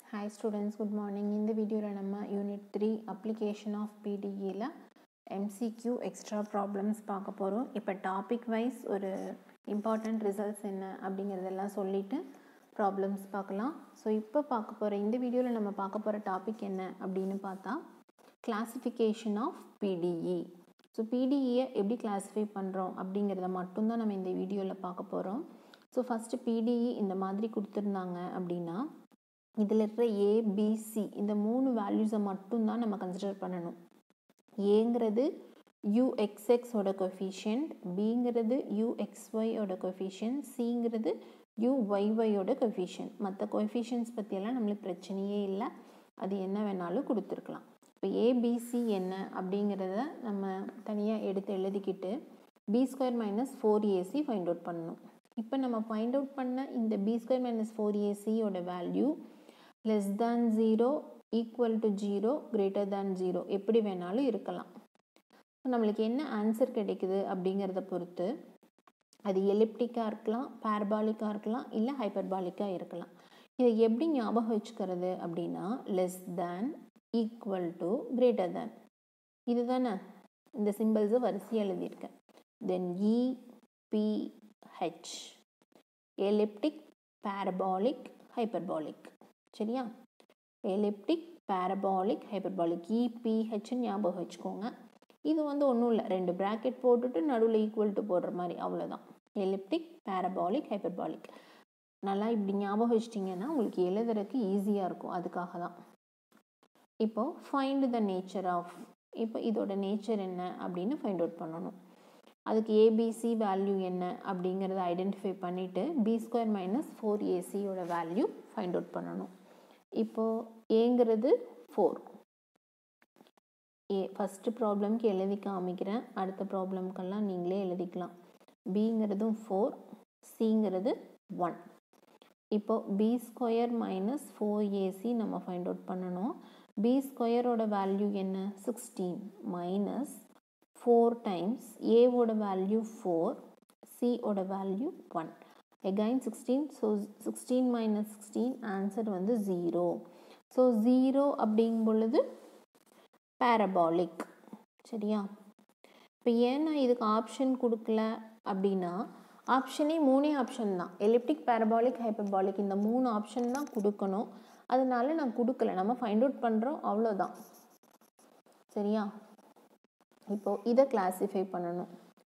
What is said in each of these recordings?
hi students good morning இந்த வீடியோவில் நம்ம யூனிட் த்ரீ அப்ளிகேஷன் ஆஃப் பிடிஇயில் எம்சிக்யூ எக்ஸ்ட்ரா ப்ராப்ளம்ஸ் பார்க்க போகிறோம் இப்போ டாபிக் வைஸ் ஒரு இம்பார்ட்டண்ட் ரிசல்ட்ஸ் என்ன அப்படிங்கிறதெல்லாம் சொல்லிவிட்டு ப்ராப்ளம்ஸ் பார்க்கலாம் ஸோ இப்போ பார்க்க போகிற இந்த வீடியோவில் நம்ம பார்க்க போகிற டாபிக் என்ன அப்படின்னு பார்த்தா கிளாசிஃபிகேஷன் ஆஃப் பிடிஇ ஸோ பிடிஇயை எப்படி கிளாஸிஃபை பண்ணுறோம் அப்படிங்கிறத மட்டும்தான் நம்ம இந்த வீடியோவில் பார்க்க போகிறோம் ஸோ ஃபஸ்ட்டு பிடிஇ இந்த மாதிரி கொடுத்துருந்தாங்க அப்படின்னா இதில் இருக்கிற ஏபிசி இந்த மூணு வேல்யூஸை மட்டும்தான் நம்ம கன்சிடர் பண்ணணும் ஏங்கிறது யூஎக்ஸ்எக்ஸோட கொஃபிஷியன்ட் பிங்கிறது யூஎக்ஸ்ஒய்யோட கொஃபிஷியன்ட் சிங்கிறது யூஒய்ஒயோட கொஃபிஷியன்ட் மற்ற கொஃபிஷியன்ஸ் பற்றியெல்லாம் நம்மளுக்கு பிரச்சனையே இல்லை அது என்ன வேணாலும் கொடுத்துருக்கலாம் இப்போ ஏபிசி என்ன அப்படிங்கிறத நம்ம தனியாக எடுத்து எழுதிக்கிட்டு B square minus four AC find out பண்ணணும் இப்போ நம்ம ஃபைண்ட் அவுட் பண்ண இந்த பி ஸ்கொயர் மைனஸ் ஃபோர் ஏசியோட value less than zero equal to zero greater than zero எப்படி வேணாலும் இருக்கலாம் நம்மளுக்கு என்ன ஆன்சர் கிடைக்குது அப்படிங்கிறத பொறுத்து அது எலிப்டிக்காக இருக்கலாம் பேர்பாலிக்காக இருக்கலாம் இல்லை ஹைப்பர்பாலிக்காக இருக்கலாம் இதை எப்படி ஞாபகம் வச்சுக்கிறது அப்படின்னா less than equal to greater than இது தானே இந்த சிம்பிள்ஸை வரிசையாக எழுதியிருக்கேன் then E P H elliptic parabolic hyperbolic சரியா எலிப்டிக் பேரபாலிக் ஹைப்பர்பாலிக் இபிஹெச்னு ஞாபகம் வச்சுக்கோங்க இது வந்து ஒன்றும் இல்லை ரெண்டு ப்ராக்கெட் போட்டுட்டு நடுவில் ஈக்குவல் டு போடுற மாதிரி அவ்வளோதான் எலிப்டிக் பேரபாலிக் ஹைப்பர்பாலிக் நல்லா இப்படி ஞாபகம் வச்சிட்டிங்கன்னா உங்களுக்கு எழுதுறதுக்கு ஈஸியாக இருக்கும் அதுக்காக தான் இப்போது ஃபைண்ட் த நேச்சர் ஆஃப் இப்போ இதோட நேச்சர் என்ன அப்படின்னு ஃபைண்ட் அவுட் பண்ணணும் அதுக்கு ஏபிசி வேல்யூ என்ன அப்படிங்கிறத ஐடென்டிஃபை பண்ணிவிட்டு பி ஸ்கொயர் மைனஸ் ஃபோர் ஏசியோட வேல்யூ ஃபைண்ட் அவுட் பண்ணணும் இப்போது ஏங்கிறது ஃபோர் ஏ ஃபஸ்ட்டு ப்ராப்ளம்க்கு எழுதி காமிக்கிறேன் அடுத்த ப்ராப்ளம்க்கெல்லாம் நீங்களே எழுதிக்கலாம் பிங்கிறதும் ஃபோர் சிங்கிறது ஒன் இப்போ B square minus four AC நம்ம ஃபைண்ட் அவுட் பண்ணணும் பி ஸ்கொயரோட வேல்யூ என்ன சிக்ஸ்டீன் மைனஸ் ஃபோர் டைம்ஸ் ஏவோட வேல்யூ ஃபோர் சியோட value one again sixteen so sixteen minus sixteen answer வந்து ஜீரோ ஸோ ஜீரோ அப்படிங்கும் பொழுது பேரபாலிக் சரியா இப்போ ஏன் நான் இதுக்கு ஆப்ஷன் கொடுக்கல அப்படின்னா ஆப்ஷனே மூணே ஆப்ஷன் தான் எலிப்டிக் பேரபாலிக் ஹைப்பர்பாலிக் இந்த மூணு ஆப்ஷன் தான் கொடுக்கணும் அதனால நான் கொடுக்கல நம்ம ஃபைண்ட் அவுட் பண்ணுறோம் அவ்வளோதான் சரியா இப்போது இதை கிளாஸிஃபை பண்ணணும்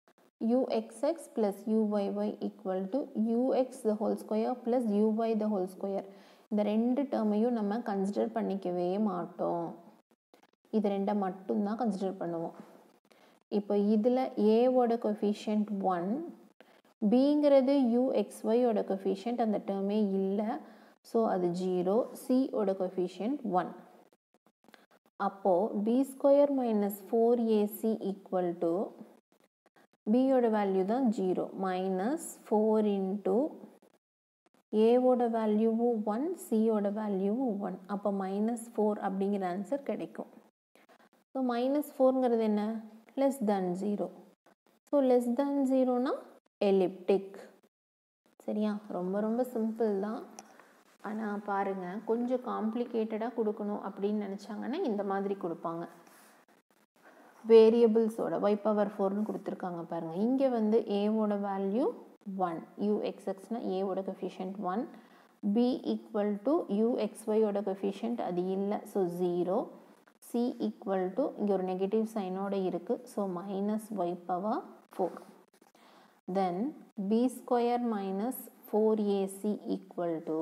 uxx plus uyy equal to ux the whole square plus uy the whole square இந்த ரெண்டு டேர்மையும் நம்ம கன்சிடர் பண்ணிக்கவே மாட்டோம் இது ரெண்டை மட்டும்தான் கன்சிடர் பண்ணுவோம் இப்போ இதில் ஏவோட கொஃபிஷியன்ட் ஒன் பிங்கிறது யூஎக்ஸ்ஒயோட கொஃபிஷியன்ட் அந்த டேர்மே இல்லை ஸோ அது ஜீரோ சியோட கொஃபிஷியன்ட் ஒன் அப்போது B square minus four AC equal to பியோட வேல்யூ தான் ஜீரோ மைனஸ் ஃபோர் இன்ட்டு ஏவோட வேல்யூவும் ஒன் சியோட வேல்யூவும் ஒன் அப்போ மைனஸ் ஃபோர் அப்படிங்கிற ஆன்சர் கிடைக்கும் ஸோ மைனஸ் ஃபோருங்கிறது என்ன less than zero so less than ஜீரோனா எலிப்டிக் சரியா ரொம்ப ரொம்ப சிம்பிள் தான் ஆனால் பாருங்கள் கொஞ்சம் காம்ப்ளிகேட்டடாக கொடுக்கணும் அப்படின்னு நினச்சாங்கன்னா இந்த மாதிரி கொடுப்பாங்க வேரியபிள்ஸோட ஒய் பவர் ஃபோர்னு கொடுத்துருக்காங்க பாருங்கள் இங்கே வந்து ஏவோட வேல்யூ ஒன் யூஎக்ஸ்எக்ஸ்னால் ஏவோட coefficient one B equal to யூஎக்ஸ்ஒயோட கொஃபிஷியன்ட் அது இல்லை so zero C equal to இங்கே ஒரு நெகட்டிவ் சைனோட இருக்குது so minus Y power four then B square minus four AC equal to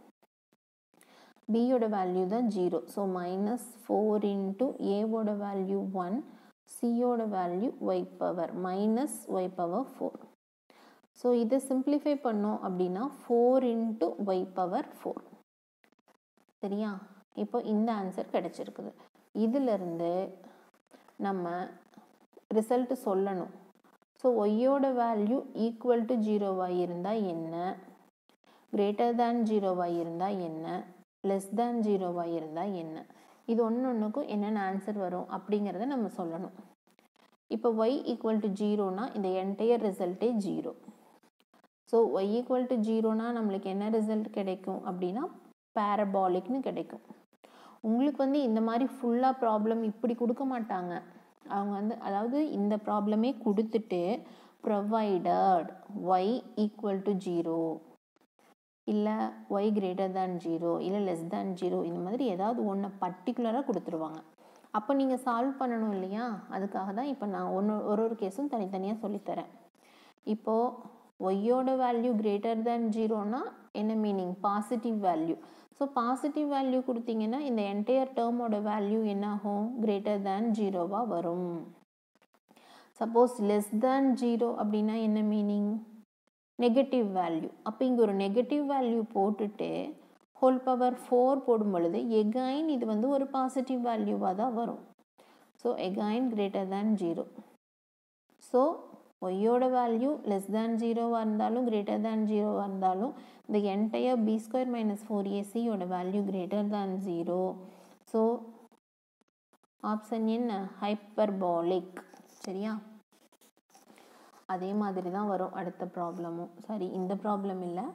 பியோட வேல்யூ தான் zero so minus four into ஏவோட வேல்யூ ஒன் சியோட value Y power minus Y power four so இதை simplify பண்ணோம் அப்படின்னா four into Y power four சரியா இப்போ இந்த ஆன்சர் கிடச்சிருக்குது இதிலிருந்து நம்ம ரிசல்ட்டு சொல்லணும் ஸோ ஒய்யோட வேல்யூ ஈக்குவல் டு ஜீரோவாக இருந்தால் என்ன கிரேட்டர் தேன் ஜீரோவாக இருந்தால் என்ன லெஸ் தேன் ஜீரோவாக இருந்தால் என்ன இது ஒன்று ஒன்றுக்கும் என்னென்ன ஆன்சர் வரும் அப்படிங்கிறத நம்ம சொல்லணும் இப்போ ஒய் ஈக்குவல் டு ஜீரோனா இந்த என்டையர் ரிசல்ட்டே zero so Y equal to ஜீரோனா நம்மளுக்கு என்ன ரிசல்ட் கிடைக்கும் அப்படின்னா பேரபாலிக்னு கிடைக்கும் உங்களுக்கு வந்து இந்த மாதிரி ஃபுல்லாக ப்ராப்ளம் இப்படி கொடுக்க மாட்டாங்க அவங்க வந்து அதாவது இந்த ப்ராப்ளமே கொடுத்துட்டு provided Y equal to zero இல்லை ஒய் கிரேட்டர் தேன் ஜீரோ இல்லை லெஸ் தேன் ஜீரோ இந்த மாதிரி ஏதாவது ஒன்று பர்டிகுலராக கொடுத்துருவாங்க அப்போ நீங்கள் சால்வ் பண்ணணும் இல்லையா அதுக்காக தான் இப்போ நான் ஒன்று ஒரு ஒரு கேஸும் தனித்தனியாக சொல்லித்தரேன் இப்போது ஒய்யோட வேல்யூ கிரேட்டர் தேன் ஜீரோனா என்ன meaning positive value so positive value கொடுத்தீங்கன்னா இந்த என்டையர் டேர்மோட வேல்யூ என்ன ஆகும் கிரேட்டர் தேன் ஜீரோவாக வரும் சப்போஸ் லெஸ் தேன் ஜீரோ அப்படின்னா என்ன மீனிங் நெகட்டிவ் வேல்யூ அப்போ இங்கே ஒரு நெகட்டிவ் வேல்யூ போட்டுட்டு ஹோல் பவர் ஃபோர் போடும் பொழுது எகைன் இது வந்து ஒரு பாசிட்டிவ் வேல்யூவாக தான் வரும் so again greater than zero so ஒய்யோட வேல்யூ லெஸ் தேன் ஜீரோவாக இருந்தாலும் கிரேட்டர் தேன் ஜீரோவாக இருந்தாலும் இந்த entire B square minus four ஏசியோட value greater than zero so option என்ன ஹைப்பர்பாலிக் சரியா அதே மாதிரி தான் வரும் அடுத்த ப்ராப்ளமும் சரி இந்த ப்ராப்ளம் இல்லை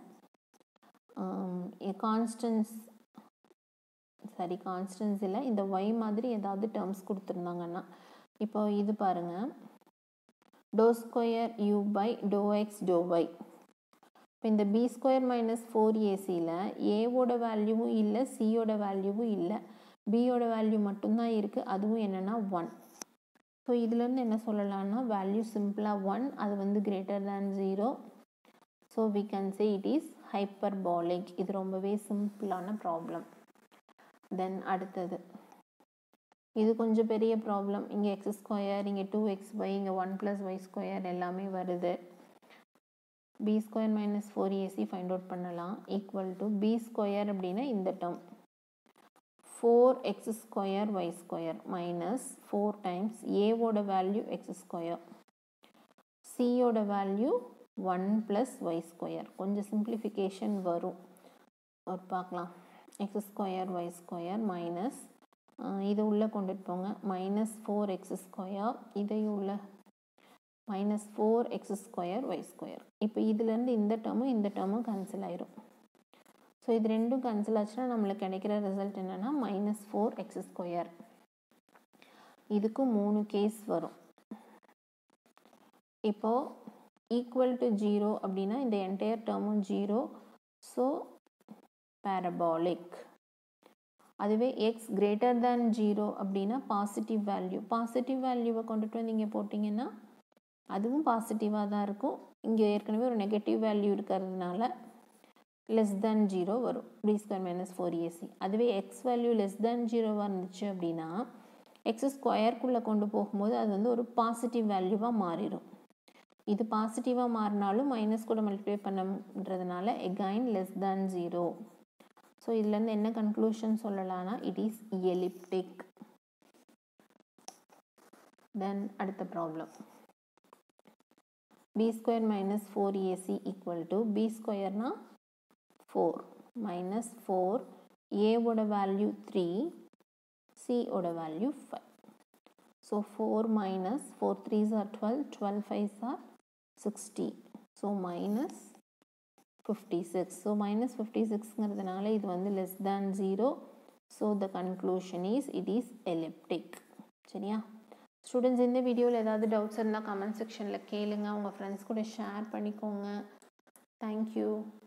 கான்ஸ்டன்ஸ் சரி கான்ஸ்டன்ஸ் இல்லை இந்த ஒய் மாதிரி ஏதாவது டேர்ம்ஸ் கொடுத்துருந்தாங்கன்னா இப்போ இது பாருங்கள் டோ ஸ்கொயர் யூ பை டோ எக்ஸ் டோ ஒய் இப்போ இந்த பி ஸ்கொயர் மைனஸ் ஃபோர் ஏசியில் ஏவோட வேல்யூவும் இல்லை சியோட வேல்யூவும் இல்லை பியோட வேல்யூ மட்டும்தான் இருக்குது அதுவும் என்னென்னா ஒன் ஸோ இதுலேருந்து என்ன சொல்லலாம்னா வேல்யூ சிம்பிளாக ஒன் அது வந்து greater than zero so we can say it is hyperbolic இது ரொம்பவே சிம்பிளான ப்ராப்ளம் தென் அடுத்தது இது கொஞ்சம் பெரிய ப்ராப்ளம் இங்கே எக்ஸ் ஸ்கொயர் இங்கே டூ எக்ஸ் ஒய் இங்கே ஒன் ப்ளஸ் ஒய் ஸ்கொயர் எல்லாமே வருது B square minus four AC find out பண்ணலாம் ஈக்குவல் டு பி ஸ்கொயர் அப்படின்னா இந்த term four X square Y square minus four times ஏவோட வேல்யூ எக்ஸ் ஸ்கொயர் சியோட value one plus Y square கொஞ்சம் simplification வரும் ஒரு பார்க்கலாம் X square Y square minus இது உள்ளே கொண்டுட்டு போங்க மைனஸ் ஃபோர் எக்ஸ் ஸ்கொயர் இதையும் உள்ள minus four X square Y square இப்போ இதுலேருந்து இந்த டேர்மும் இந்த டேர்மும் கேன்சல் ஆயிரும் ஸோ இது ரெண்டும் கேன்சல் ஆச்சுன்னா நம்மளுக்கு கிடைக்கிற ரிசல்ட் என்னென்னா மைனஸ் ஃபோர் எக்ஸ் ஸ்கொயர் இதுக்கும் மூணு கேஸ் வரும் இப்போது ஈக்குவல் டு ஜீரோ அப்படின்னா இந்த என்டையர் டேர்மும் ஜீரோ ஸோ பேரபாலிக் அதுவே எக்ஸ் கிரேட்டர் தேன் ஜீரோ அப்படின்னா பாசிட்டிவ் வேல்யூ பாசிட்டிவ் வேல்யூவை கொண்டுட்டு வந்து இங்கே போட்டிங்கன்னா அதுவும் பாசிட்டிவாக தான் இருக்கும் இங்கே ஏற்கனவே ஒரு நெகட்டிவ் வேல்யூ இருக்கிறதுனால லெஸ் தேன் ஜீரோ வரும் B square minus four AC அதுவே எக்ஸ் வேல்யூ லெஸ் தேன் ஜீரோவாக இருந்துச்சு அப்படின்னா எக்ஸ் ஸ்கொயர்க்குள்ளே கொண்டு போகும்போது அது வந்து ஒரு பாசிட்டிவ் வேல்யூவாக மாறிடும் இது பாசிட்டிவாக மாறினாலும் மைனஸ் கூட மல்டிப்ளை பண்ணுறதுனால again less than zero so இதுலேருந்து என்ன கன்க்ளூஷன் சொல்லலாம்னா இட் இஸ் எலிப்டிக் தென் அடுத்த problem B square minus four AC equal to B ஸ்கொயர்னா ஃபோர் மைனஸ் ஃபோர் ஏவோட வேல்யூ த்ரீ சியோட value five so four minus four threes are twelve twelve fives are sixty so minus fifty six so minus fifty சிக்ஸ்ங்கிறதுனால இது வந்து less than zero so the conclusion is it is elliptic சரியா students இந்த வீடியோவில் ஏதாவது doubts இருந்தால் comment செக்ஷனில் கேளுங்க உங்கள் ஃப்ரெண்ட்ஸ் கூட ஷேர் பண்ணிக்கோங்க தேங்க்யூ